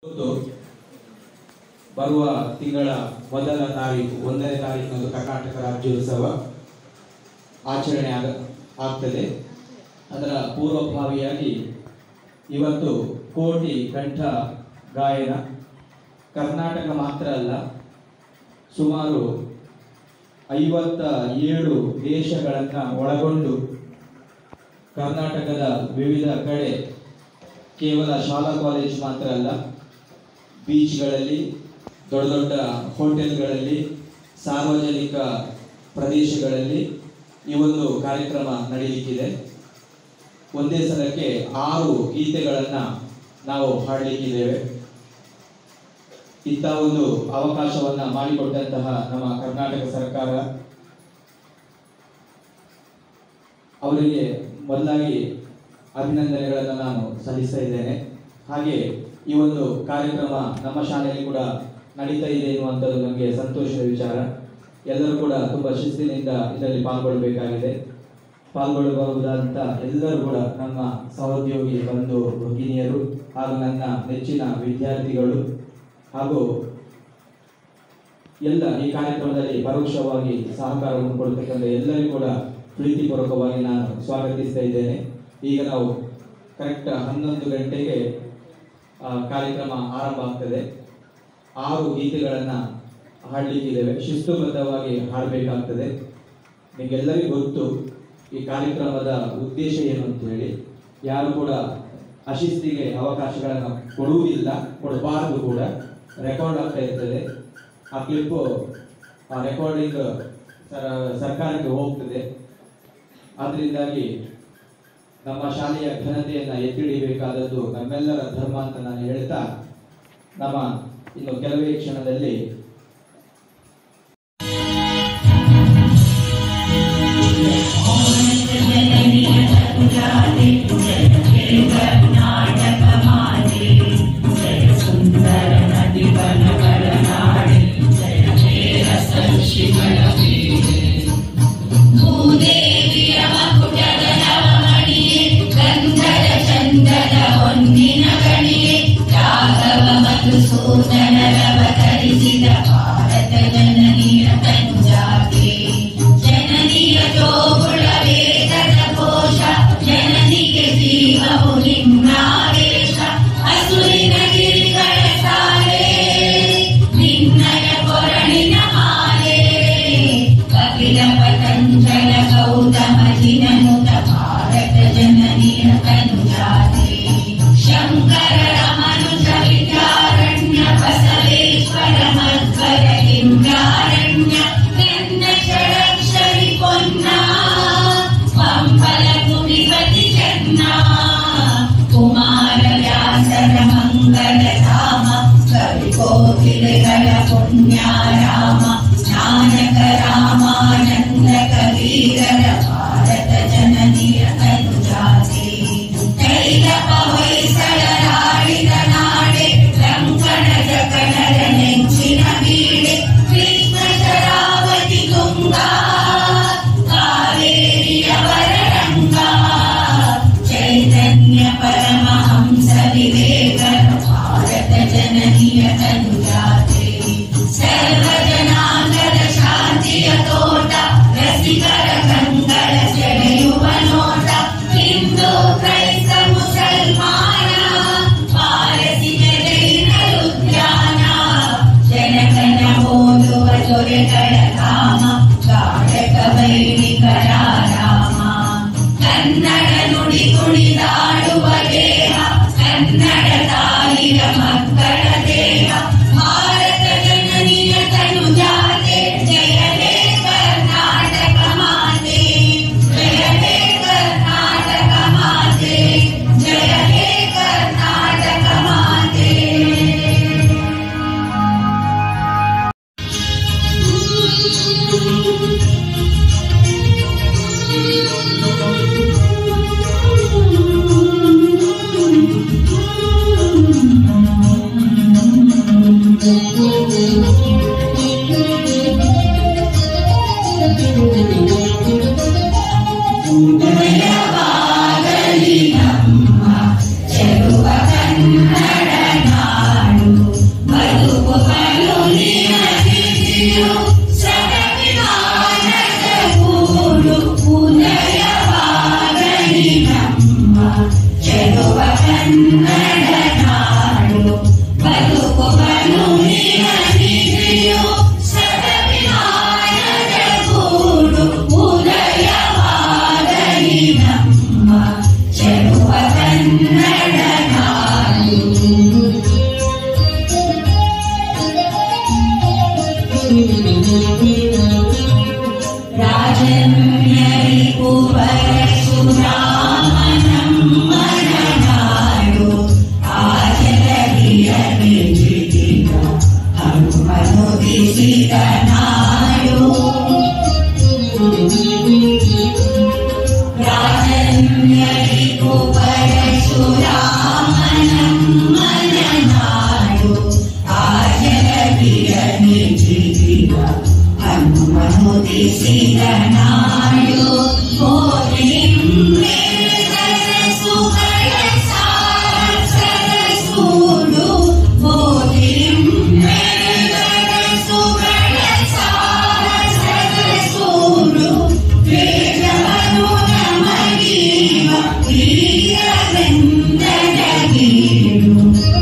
ಇವತ್ತು ಬರುವ ತಿಂಗಳ ಮೊದಲ ತಾರೀಕು ಒಂದನೇ ತಾರೀಕಿನಂದು ಕರ್ನಾಟಕ ರಾಜ್ಯೋತ್ಸವ ಆಚರಣೆ ಆಗ ಆಗ್ತದೆ ಅದರ ಪೂರ್ವಭಾವಿಯಾಗಿ ಇವತ್ತು ಕೋಟಿ ಕಂಠ ಗಾಯನ ಕರ್ನಾಟಕ ಮಾತ್ರ ಅಲ್ಲ ಸುಮಾರು ಐವತ್ತ ಏಳು ದೇಶಗಳನ್ನು ಒಳಗೊಂಡು ಕರ್ನಾಟಕದ ವಿವಿಧ ಕಡೆ ಕೇವಲ ಶಾಲಾ ಕಾಲೇಜ್ ಮಾತ್ರ ಅಲ್ಲ ಬೀಚ್ಗಳಲ್ಲಿ ದೊಡ್ಡ ದೊಡ್ಡ ಹೋಟೆಲ್ಗಳಲ್ಲಿ ಸಾರ್ವಜನಿಕ ಪ್ರದೇಶಗಳಲ್ಲಿ ಈ ಒಂದು ಕಾರ್ಯಕ್ರಮ ನಡೆಯಲಿಕ್ಕಿದೆ ಒಂದೇ ಸಲಕ್ಕೆ ಆರು ಗೀತೆಗಳನ್ನು ನಾವು ಹಾಡಲಿಕ್ಕಿದ್ದೇವೆ ಇಂಥ ಒಂದು ಅವಕಾಶವನ್ನ ಮಾಡಿಕೊಟ್ಟಂತಹ ನಮ್ಮ ಕರ್ನಾಟಕ ಸರ್ಕಾರ ಅವರಿಗೆ ಮೊದಲಾಗಿ ಅಭಿನಂದನೆಗಳನ್ನು ನಾನು ಸಲ್ಲಿಸ್ತಾ ಇದ್ದೇನೆ ಹಾಗೆ ಈ ಒಂದು ಕಾರ್ಯಕ್ರಮ ನಮ್ಮ ಶಾಲೆಯಲ್ಲಿ ಕೂಡ ನಡೀತಾ ಇದೆ ಎನ್ನುವಂಥದ್ದು ನಮಗೆ ಸಂತೋಷದ ವಿಚಾರ ಎಲ್ಲರೂ ಕೂಡ ತುಂಬ ಶಿಸ್ತಿನಿಂದ ಇದರಲ್ಲಿ ಪಾಲ್ಗೊಳ್ಳಬೇಕಾಗಿದೆ ಪಾಲ್ಗೊಳ್ಳಬಹುದಾದಂಥ ಎಲ್ಲರೂ ಕೂಡ ನಮ್ಮ ಸಹೋದ್ಯೋಗಿ ಬಂಧು ಭಗಿನಿಯರು ಹಾಗೂ ನನ್ನ ನೆಚ್ಚಿನ ವಿದ್ಯಾರ್ಥಿಗಳು ಹಾಗೂ ಎಲ್ಲ ಈ ಕಾರ್ಯಕ್ರಮದಲ್ಲಿ ಪರೋಕ್ಷವಾಗಿ ಸಹಕಾರವನ್ನು ಕೊಡ್ತಕ್ಕಂಥ ಎಲ್ಲರಿಗೂ ಕೂಡ ಪ್ರೀತಿಪೂರ್ವಕವಾಗಿ ನಾನು ಸ್ವಾಗತಿಸ್ತಾ ಇದ್ದೇನೆ ಈಗ ನಾವು ಕರೆಕ್ಟ್ ಹನ್ನೊಂದು ಗಂಟೆಗೆ ಆ, ಕಾರ್ಯಕ್ರಮ ಆರಂಭ ಆಗ್ತದೆ ಆರು ಗೀತೆಗಳನ್ನು ಹಾಡಲಿಕ್ಕಿದ್ದೇವೆ ಶಿಸ್ತುಬದ್ಧವಾಗಿ ಹಾಡಬೇಕಾಗ್ತದೆ ನಿಮಗೆಲ್ಲರಿಗೂ ಗೊತ್ತು ಈ ಕಾರ್ಯಕ್ರಮದ ಉದ್ದೇಶ ಏನು ಅಂತ ಹೇಳಿ ಯಾರು ಕೂಡ ಅಶಿಸ್ತಿಗೆ ಅವಕಾಶಗಳನ್ನು ಕೊಡುವುದಿಲ್ಲ ಕೊಡಬಾರದು ಕೂಡ ರೆಕಾರ್ಡ್ ಆಗ್ತಾ ಇರ್ತದೆ ಆ ಕ್ಲಿಪ್ಪು ಆ ರೆಕಾರ್ಡಿಂಗ್ ಸರ್ಕಾರಕ್ಕೆ ಹೋಗ್ತದೆ ಆದ್ರಿಂದಾಗಿ ನಮ್ಮ ಶಾಲೆಯ ಘನತೆಯನ್ನ ಎತ್ತಿ ಹಿಡಿಬೇಕಾದದ್ದು ನಮ್ಮೆಲ್ಲರ ಧರ್ಮ ಅಂತ ನಾನು ಹೇಳ್ತಾ ನಮ್ಮ ಇನ್ನು ಕೆಲವೇ ಕ್ಷಣದಲ್ಲಿ ಭೂದೇವಿಯ ಮಕುಟದ ನವಮಣಿಯೇ ಗಂಧದ ಚಂದದ ಹೊನ್ನಿನ ಗಣಿಯೇ ರಾಘವ ಮಧುಸೂದನರ ಅವತರಿಸಿದ ಭಾರತ ಜನನಿಯ ಪಂಜಾಬಿ ಜನನಿಯ ಜೋಗುಳ ವೇದದ ಘೋಷ ಜನನಿಗೆ ಜೀವವು ನಿಮ್ನಾವೇಶ ಹಸುರಿನ ಗಿರಿಗಳ ಸಾಲೆ ನಿನ್ನಯ ಕೊರಳಿನ ಮಾಲೆ ಕಪಿಲ ಪತಂಜಲ ಗೌತಮ ಜಿನನುತ ಭಾರತ ಜನನಿಯ ಕನುಜಾತೆ ಶಂಕರ ರಮನುಜ ವಿದ್ಯಾರಣ್ಯ ಬಸವೇಶ್ವರ ಮಧ್ವರ ಲಿಂಗಾರಣ್ಯ ನನ್ನ ಷಡಕ್ಷರಿ ಪೊನ್ನ ಪಂಪಲ ಕುಡಿಪತಿ ಚೆನ್ನ ಕುಮಾರ ವ್ಯಾಸರ ಮಂಗಲ ಧಾಮ ಕವಿ ಕೋಕಿಲೆಗಳ ಪುಣ್ಯಾರಾಮ ನಾನಕ ರಾಮಾನಂದ ಕವೀರರ ಭಾರತ ಜನನಿಯ ಅನುಜಾತಿ ಕೈಲಪ ಹೊಯ್ಸಳರಾಡಿದ ನಾಡೆ ಲಂಕಣ ಜಕಣರ ನೆಚ್ಚಿನ ಬೀಡೆ ಕೃಷ್ಣ ಶರಾವತಿ ತುಂಗಾ ಕಾವೇರಿಯ ವರರಂಗ ಚೈತನ್ಯ ಪರಮಹಂಸ ವಿವೇಕರ ಭಾರತ ಜನನಿಯ ಅನುಜಾತೆ ಸರ್ವ ಜನಾಂಗದ ಶಾಂತಿಯ ತೋಟ ರಸಿಕರ ಕಂಗಳ ಸೆಳೆಯುವ ನೋಟ ಮೂಡಿಸಿದ ನಾಡು ರಾಜನ್ಯರಿಗೂ ಪರಶುರಾಮನಮ್ಮನ ನಾಡು ಆಜಲಗಿರನಿ ಜೀವ ಹನುಮನುದಿಸಿದ ನಾಡು ಗೋರಿಮ್ಮೆರೆದರ ಸುಗಳ ಸರಸೂಡು ಗೋರಿಮ್ಮೆರೆದರ ಸುಗಳ ಸರಸೂಡು ವೇದವನು ನಮಗೀವ ವೀರವೆಂದರ ಗೀಡು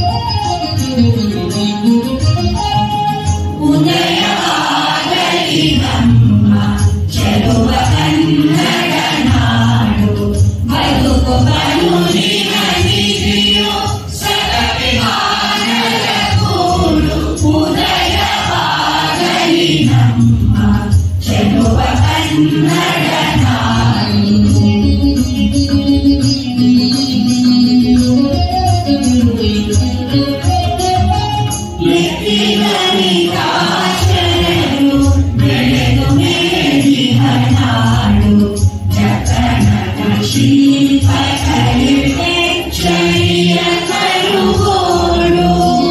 ಉದಯವಾಗಲಿ ನಮ್ಮ ಚೆಲುವ ಕನ್ನಡ ನಾಡು ಬದುಕು ಬನುರಿನ ನಿಧಿಯು ಸರವಿಮಾನದ ಕೂಡು ಉದಯವಾಗಲಿ ನಮ್ಮ ಚೆಲುವ ಕನ್ನಡ ನಾಡು ಮೆತ್ತಿಗನಿದಾಶರರು ಬೆಳೆದು ಮೇಲಿಹ ನಾಡು ಜಗನ್ನಡ ಶಿಲ್ಪ ಕಲಿತೆಚ್ಚರಿಯ ಕರುಗೋಡು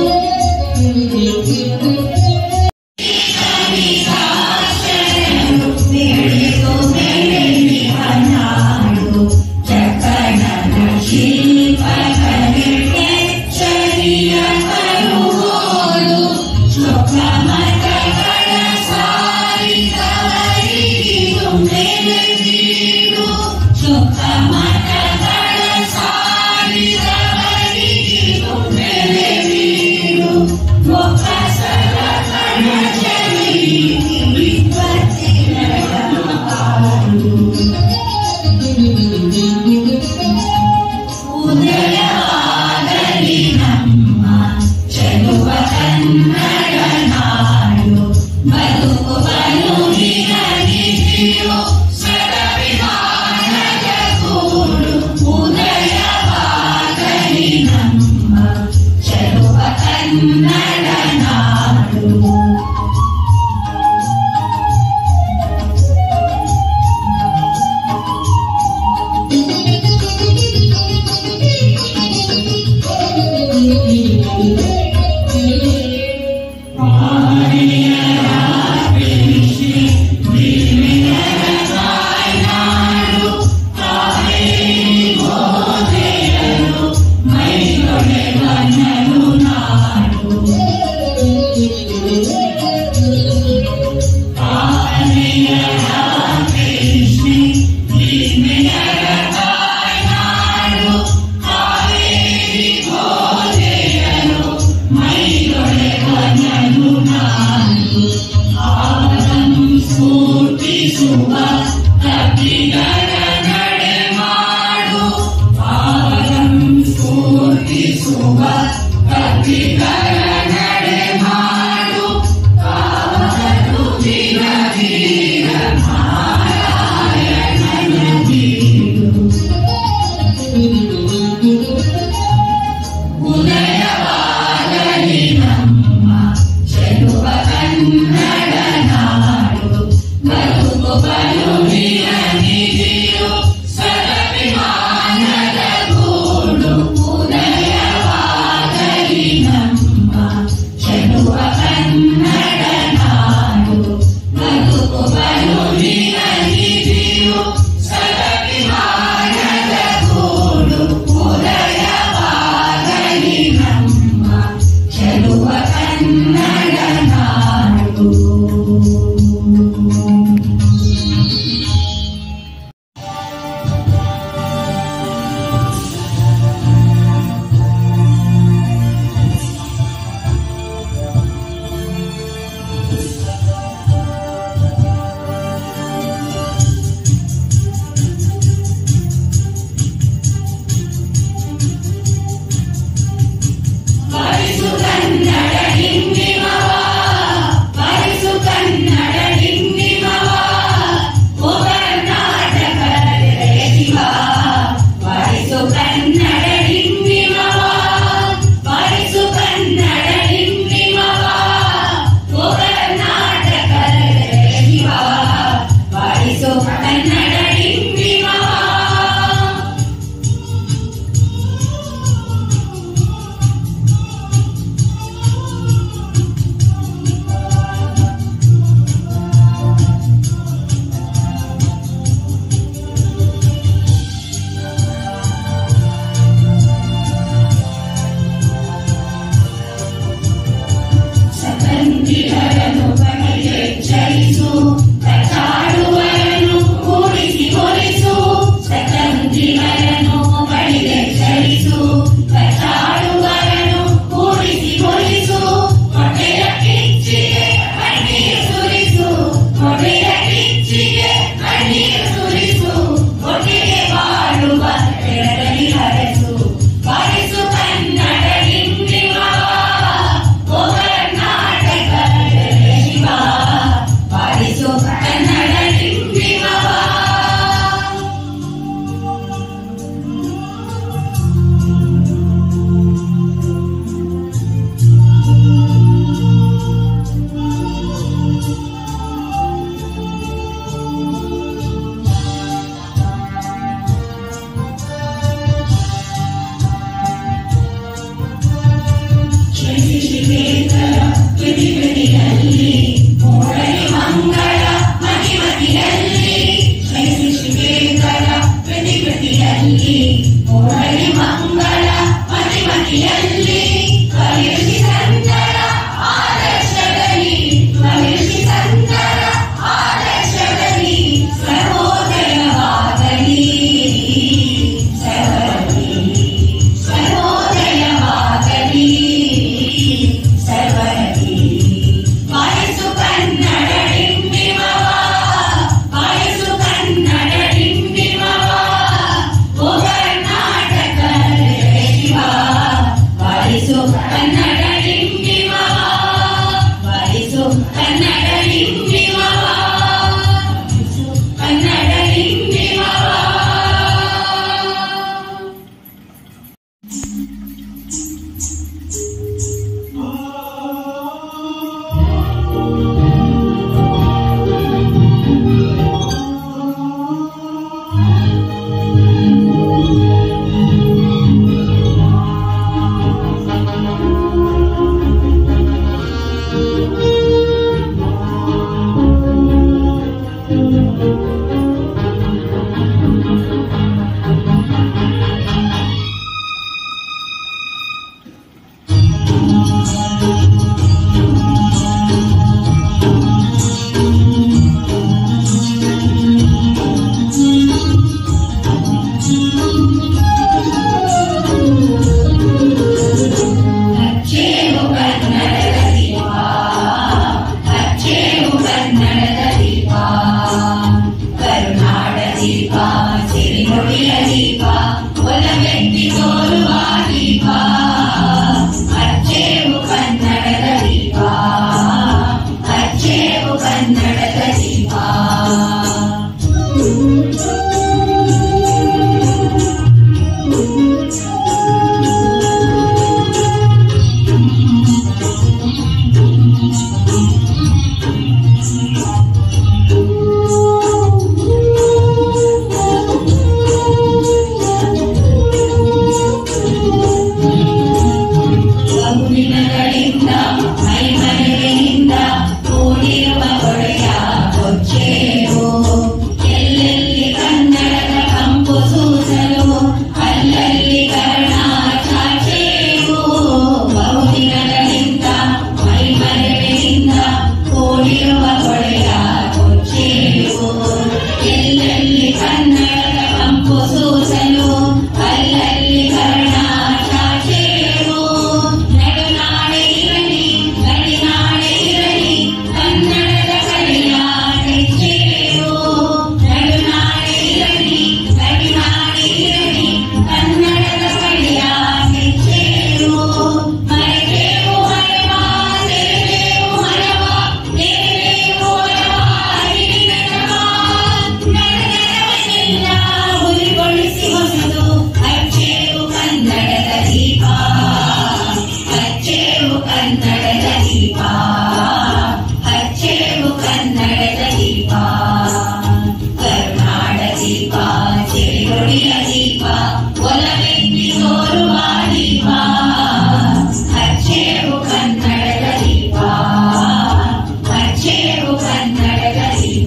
ಮೆತ್ತಿಗನಿದಾಶರರು ಬೆಳೆದು ಮೇಲಿಹ ನಾಡು ಜಗನ್ನಡ ಶಿಲ್ಪ ಕಲಿತೆಚ್ಚರಿಯ ಕರುಗೋಡು ಶುಭಮತಗಳ ಸಾರಿದವರಿಗಿದು ನೆಲೆವೀಡು ಶುಭಮತಗಳ ಸಾರಿದವರಿಗಿದು ನೆಲೆವೀಡು ಮೊಕ್ಕಸರ ಕಣಜಲಿ ವಿಪತ್ತಿನ ಹಾಡು ಉದಯವಾಗಲಿ ನಮ್ಮ ಚೆಲುವ ಕನ್ನಡ ನಾಡು ಬದುಕು ಬನುರಿನ ನಿಧಿಯು ಸರವಿಮಾನದ ಕೂಡು ಉದಯವಾಗಲಿ ನಮ್ಮ ಚೆಲುವ ಕನ್ನಡ ನಾಡು ಮೈದೊಡೆ ಮನನು ನಾಡು ಕನ್ನಡದ ದೀಪ ಹಚ್ಚೇವು ಕನ್ನಡದ ದೀಪ ಕರ್ನಾಡ ದೀಪ ಸಿರಿಗುಡಿಯ ದೀಪ ಒಲವೆತ್ತಿ ತೋರುವ ದೀಪ ಹಚ್ಚೇವು ಕನ್ನಡದ ದೀಪ ಹಚ್ಚೇವು ಕನ್ನಡದ ದೀಪ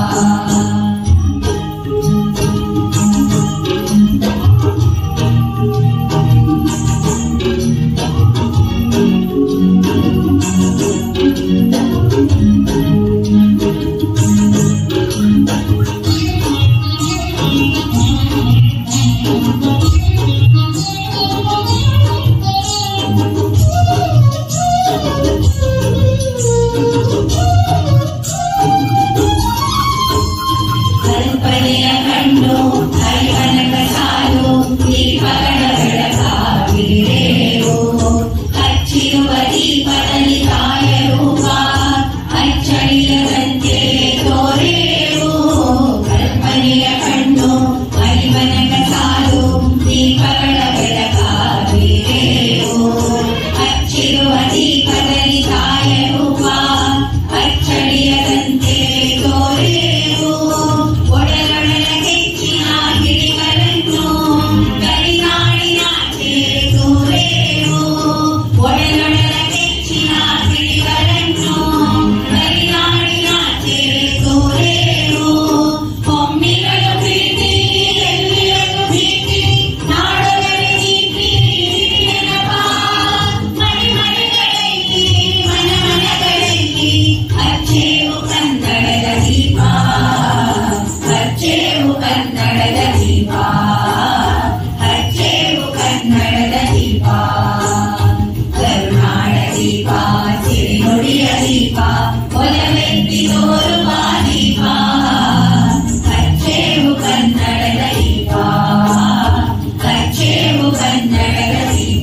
ಕಲ್ಪನೆಯ ಕಣ್ಣು ಕೈವನಕ ಸಾಲು ದೀಪಗಳ ಬೆಳಕಾಗಿರೇವು ಹಚ್ಚಿರುವ ದೀಪದಲ್ಲಿ ತಾಯ ರೂಪ ಅಚ್ಚಳಿಯದಂತೆ ತೋರೇವು ಕಲ್ಪನೆಯ ಕಣ್ಣು ಕೈವನಕ ಸಾಲು ದೀಪಗಳ ಬೆಳಕಾಗಿರೇವು ಹಚ್ಚಿರುವ ದೀಪದಲ್ಲಿ ತಾಯ ರೂಪ ಅಚ್ಚಳಿಯದಂತೆ ತೋರೇವು ಒಡಲೊಡಲ ಹೆಚ್ಚಿನ ಗಿರಿಗಳನ್ನು ಗಡಿನಾಡಿನಾಚೆ ತೋರೇವು ಒಡಲೊಡಲ ಹೆಚ್ಚಿನ ಗಿರಿಗಳನ್ನು ಗಡಿನಾಡಿನಾಚೆ ತೋರೇವು ಒಮ್ಮಿಗಳು ಪ್ರೀತಿ ಎಲ್ಲಿರಲು ಭೀತಿ ನಾಡೊಡನೆ ನೀತಿ ನೆನಪ ಮನೆ ಮನೆಗಳಲ್ಲಿ ಮನ ಮನಗಳಲ್ಲಿ ಹಚ್ಚೇವು ಕನ್ನಡದ ದೀಪ ಹಚ್ಚೇವು ಕನ್ನಡದ ದೀಪ ಹಚ್ಚೇವು ಕನ್ನಡದ ದೀಪ ಕರುನಾಡ ದೀಪ ಸಿರಿನುಡಿಯ ದೀಪ ಒಲವೆತ್ತಿ ತೋರುವ ದೀಪ ಹಚ್ಚೇವು ಕನ್ನಡದ ದೀಪ ಹಚ್ಚೇವು ಕನ್ನಡದ ದೀಪ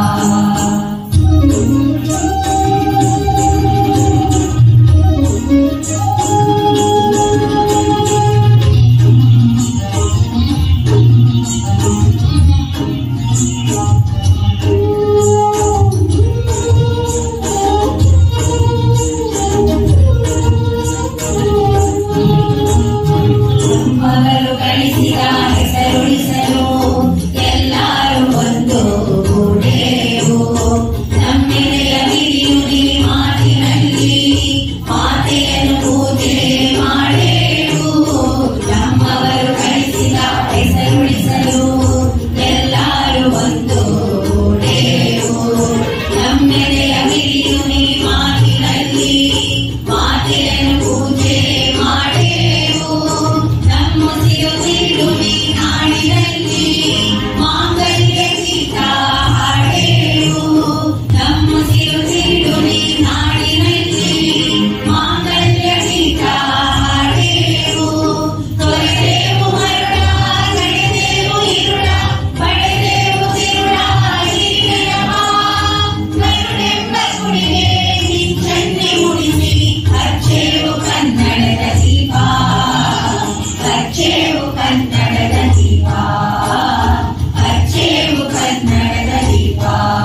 ಮಗಳು ಗಳಿಸಿದ ಹೆಸರುಳಿಸಲು ಎಲ್ಲರೂ ಒಂದು ಗೂಡೇವು ನಮ್ಮೆದೆಯ ಬಿರಿಯುಡಿ ಮಾತಿನಲ್ಲಿ ಮಾತೆಯನ್ನು ಪೂಜೆ ಮಾಡೇವು ನಮ್ಮವರು ಗಳಿಸಿದ ಹೆಸರುಳಿಸಲು ಎಲ್ಲರೂ ಒಂದು ಗೂಡೇವು ನಮ್ಮೆದೆಯ ಬಿರಿಯುಡಿ ಮಾತಿನಲ್ಲಿ ಮಾತೆಯನ್ನು ಪೂಜೆ ಮಾಡೇವು ನಮ್ಮುಸಿರು ಸಿಡುವಿ ನಾಡಿನಲ್ಲಿ ಮಾಂಗಲ್ಯ ಗೀತ ಹಾಡೇವು ನಮ್ಮುಸಿರು ಸಿಡುವಿ ನಾಡಿನಲ್ಲಿ ಮಾಂಗಲ್ಯ ಗೀತ ಹಾಡೇವು ತೊರೆದೇವು ಮರುಳ ಕಡೆದೇವು ಇರುಳ ಪಡೆದೇವು ತಿರುಳ ಹೀಗೆಯವ ಕರುಣೆಂಬ ಗುಡಿಗೆ ನಿಚ್ಚನ್ನೆ ಮುಡಿಸಿ ಹಚ್ಚೇವು ಕನ್ನಡದ ದೀಪ ಹಚ್ಚೇವು ಕನ್ನಡದ ದೀಪ ಹಚ್ಚೇವು ಕನ್ನಡದ ದೀಪ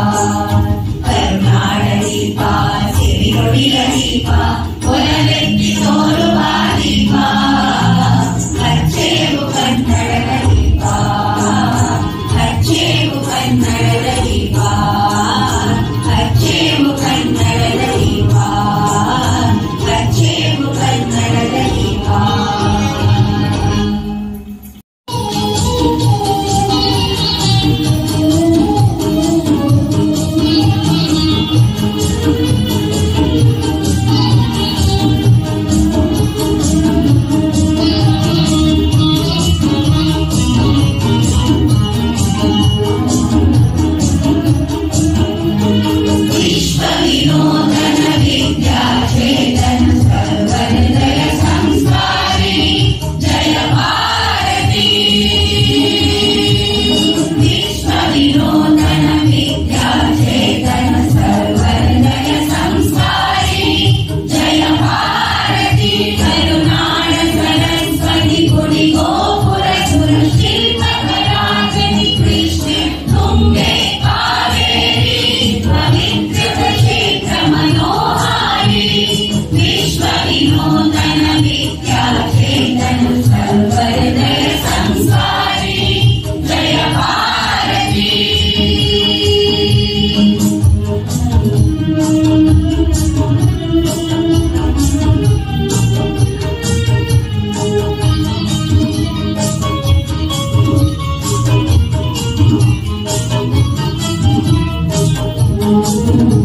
ಕರುನಾಡ ದೀಪ ಸಿರಿನುಡಿಯ ದೀಪ ಒಲವೆತ್ತಿ ತೋರುವ ದೀಪ ಹಚ್ಚೇವು ಕನ್ನಡದ ದೀಪ ಹಚ್ಚೇವು ಕನ್ನಡದ ದೀಪ ಹಚ್ಚೇವು ಕನ್ನಡದ ದೀಪ ಹಚ್ಚೇವು ಕನ್ನಡದ ದೀಪ ಿ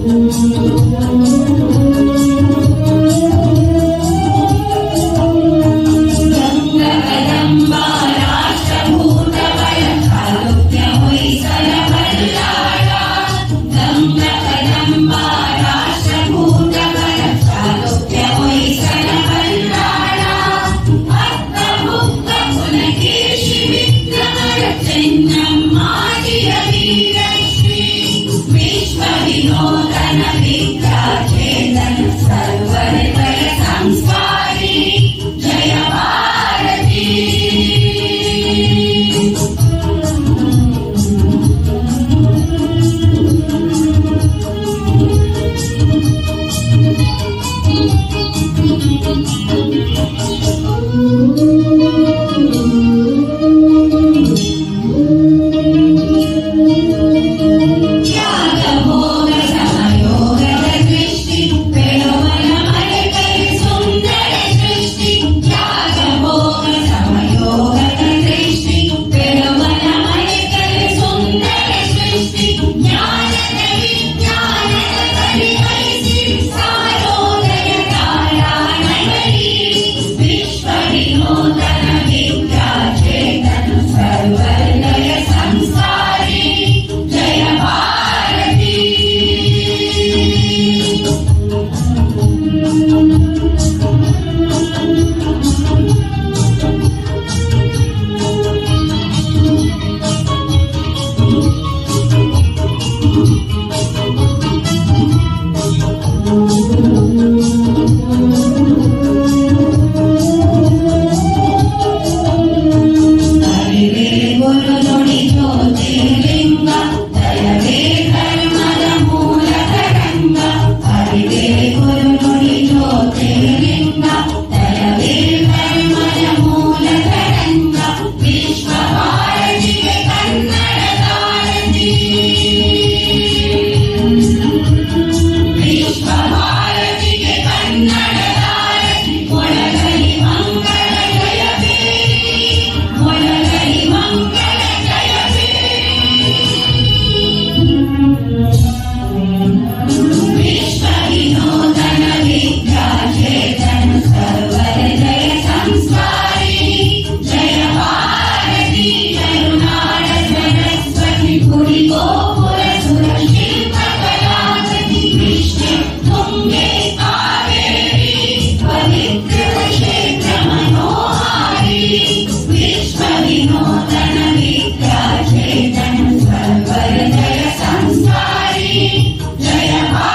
ವಿನೋದನ ವಿದ್ಯಾಚೇತನ ಸರ್ವರಿಪಯ ಸಂಸ್ಕಾರಿ ಜಯ ಭಾರತಿ ತ್ಯಾಗಭೋಗ ಸಮಯೋಗದ ದೃಷ್ಟಿ ಬೆಳವನ ಮನೆ ಕೈ ಸುಂದರ ಸೃಷ್ಟಿ ತ್ಯಾಗಭೋಗ ಸಮಯೋಗದ ದೃಷ್ಟಿ ಬೆಳವನ ಮನೆ ಕೈ ಸುಂದರ ಸೃಷ್ಟಿ ಜ್ಞಾನದ ವಿಜ್ಞಾನದ ಪರಿಹರಿಸಿ ಸಾರೋದಯ ತಾರಾನಗರಿ ವಿಶ್ವ ವಿನೋದನ ವಿದ್ಯಾಚೇತನ ಸರ್ವದಯ ಸಂಸ್ಕಾರಿ ಜಯ ಭಾರತಿ ಅರಿವೇ ಗುರು ನುಡಿ ಜ್ಯೋತಿರ್ಲಿಂಗ ದಯವೇ ಧರ್ಮದ ಮೂಲ ತರಂಗ ಅರಿವೇ ಗುರು ನುಡಿ ಜ್ಯೋತಿರ್ಲಿಂಗ ದಯವೇ ಧರ್ಮದ ಮೂಲ ತರಂಗ ವಿಶ್ವ ಭಾರತಿಗೆ ಕನ್ನಡದಾರತಿ ವಿಶ್ವ ಭಾರತಿಗೆ ಕನ್ನಡದಾರತಿ ಒಳಗಲಿ ಮಂಗಳ ಜಯಬೇರಿ ಒಳಗಲಿ ಮಂಗಳ ವಿಶ್ವ ವಿನೋದನ ವಿದ್ಯಾಚೇತನ ಸರ್ವರ ಜಯ ಸಂಸ್ಕಾರಿ ಜಯ ಭಾರತಿ ಕರುನಾಡ ಸರಸ್ವತಿ ಪುರಿ ಗೋಪುರ ಸುರ ಶಿಲ್ಪ ಕಲಾಕೃತಿ ಕೃಷ್ಣ ತುಂಗೆ ಕಾವೇರಿ ಪವಿತ್ರ ಕ್ಷೇತ್ರ ಮನೋಹಾರಿ ವಿಶ್ವ ವಿನೋದನ ವಿದ್ಯಾಚೇತನ ಸರ್ವರ ಜಯ ಸಂಸ್ಕಾರಿ ಜಯ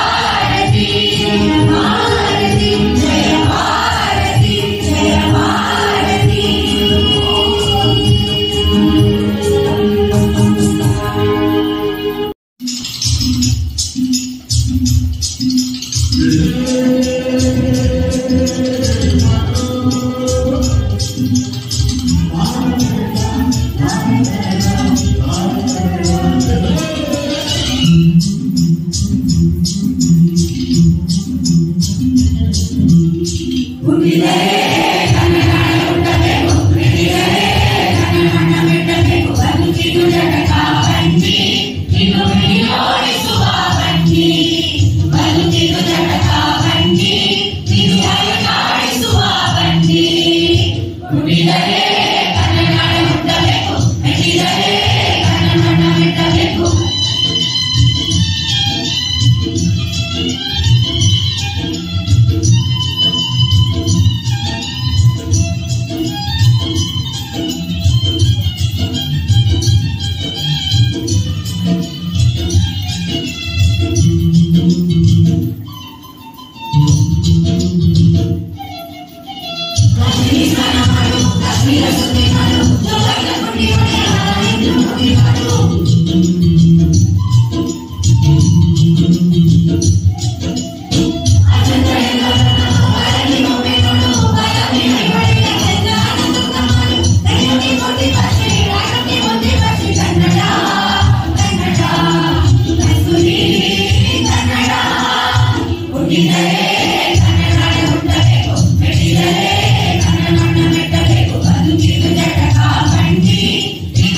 ಭಾರತಿ ಜಯ ಭಾರತಿ ಜಯ ಭಾರತಿ ಜಯ ಭಾರತಿ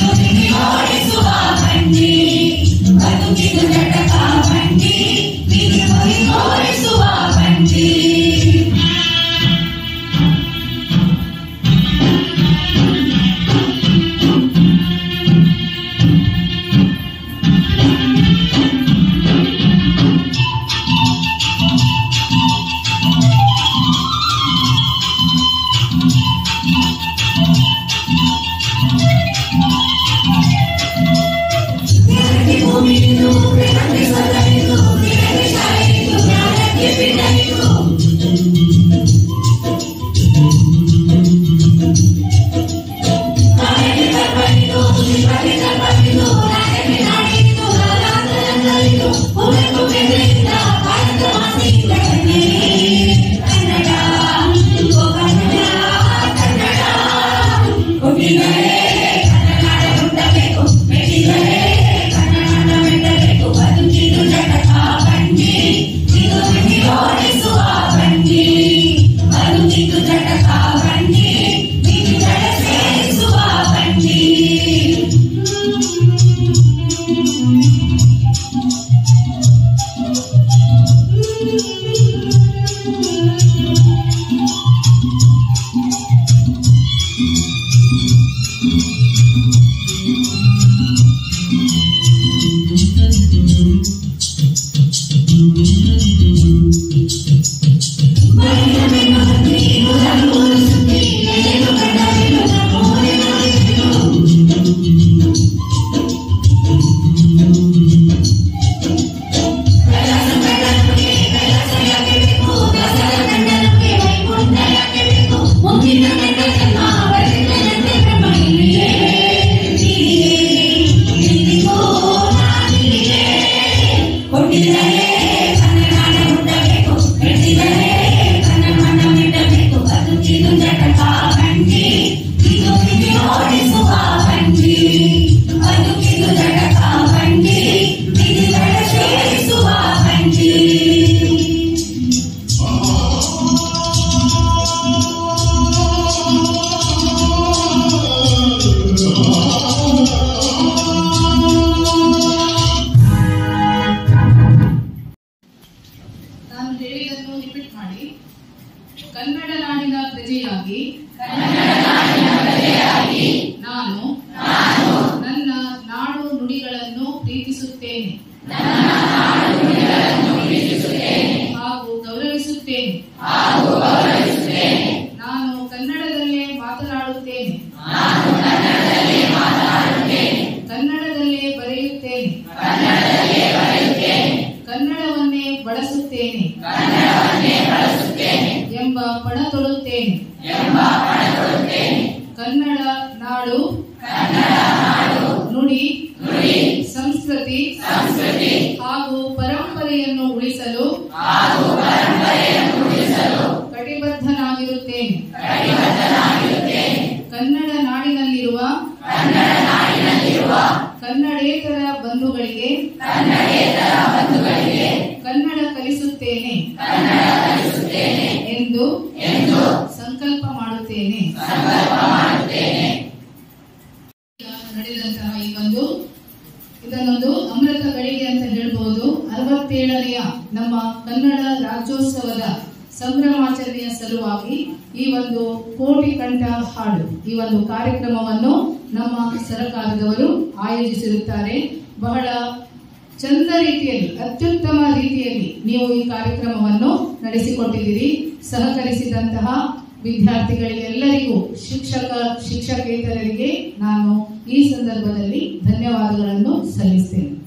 ಬದುಕಿದು ಜಟಕ ಬಂಡಿ ನಾನು ಹೇಳಿದ್ದನ್ನು ರಿಪೀಟ್ ಮಾಡಿ ಕನ್ನಡ ನಾಡಿನ ಪ್ರಜೆಯಾಗಿ ನಾನು ನನ್ನ ನಾಡು ನುಡಿಗಳನ್ನು ಪ್ರೀತಿಸುತ್ತೇನೆ ಹಾಗೂ ಗೌರವಿಸುತ್ತೇನೆ ನಾನು ಕನ್ನಡದಲ್ಲೇ ಮಾತನಾಡುತ್ತೇನೆ ಕನ್ನಡದಲ್ಲೇ ಬರೆಯುತ್ತೇನೆ ಕನ್ನಡವನ್ನೇ ಬಳಸುತ್ತೇನೆ ಎಂಬ ಪಣ ತೊಡುತ್ತೇನೆ ಕನ್ನಡ ನಾಡು ನುಡಿ ಸಂಸ್ಕೃತಿ ಹಾಗೂ ಪರಂಪರೆಯನ್ನು ಉಳಿಸಲು ಕಟಿಬದ್ಧನಾಗಿರುತ್ತೇನೆ ಕನ್ನಡ ನಾಡಿನಲ್ಲಿರುವ ಕನ್ನಡೇತರ ಬಂಧುಗಳಿಗೆ ಕನ್ನಡ ಕಲಿಸುತ್ತೇನೆ ಎಂದು ಸಂಕಲ್ಪ ಮಾಡುತ್ತೇನೆ ಈಗ ನಡೆದಂತಹ ಈ ಒಂದು ಇದನ್ನೊಂದು ಅಮೃತ ಗಳಿಗೆ ಅಂತ ಹೇಳ್ಬೋದು ಅರವತ್ತೇಳನೆಯ ನಮ್ಮ ಕನ್ನಡ ರಾಜ್ಯೋತ್ಸವದ ಸಂಭ್ರಮಾಚರಣೆಯ ಸಲುವಾಗಿ ಈ ಒಂದು ಕೋಟಿ ಕಂಠ ಹಾಡು ಈ ಒಂದು ಕಾರ್ಯಕ್ರಮವನ್ನು ನಮ್ಮ ಸರ್ಕಾರದವರು ಆಯೋಜಿಸಿರುತ್ತಾರೆ ಬಹಳ ಚಂದ ರೀತಿಯಲ್ಲಿ ಅತ್ಯುತ್ತಮ ರೀತಿಯಲ್ಲಿ ನೀವು ಈ ಕಾರ್ಯಕ್ರಮವನ್ನು ನಡೆಸಿಕೊಟ್ಟಿದ್ದೀರಿ ಸಹಕರಿಸಿದಂತಹ ವಿದ್ಯಾರ್ಥಿಗಳಿಗೆಲ್ಲರಿಗೂ ಶಿಕ್ಷಕ ಶಿಕ್ಷಕೇತರರಿಗೆ ನಾನು ಈ ಸಂದರ್ಭದಲ್ಲಿ ಧನ್ಯವಾದಗಳನ್ನು ಸಲ್ಲಿಸ್ತೇನೆ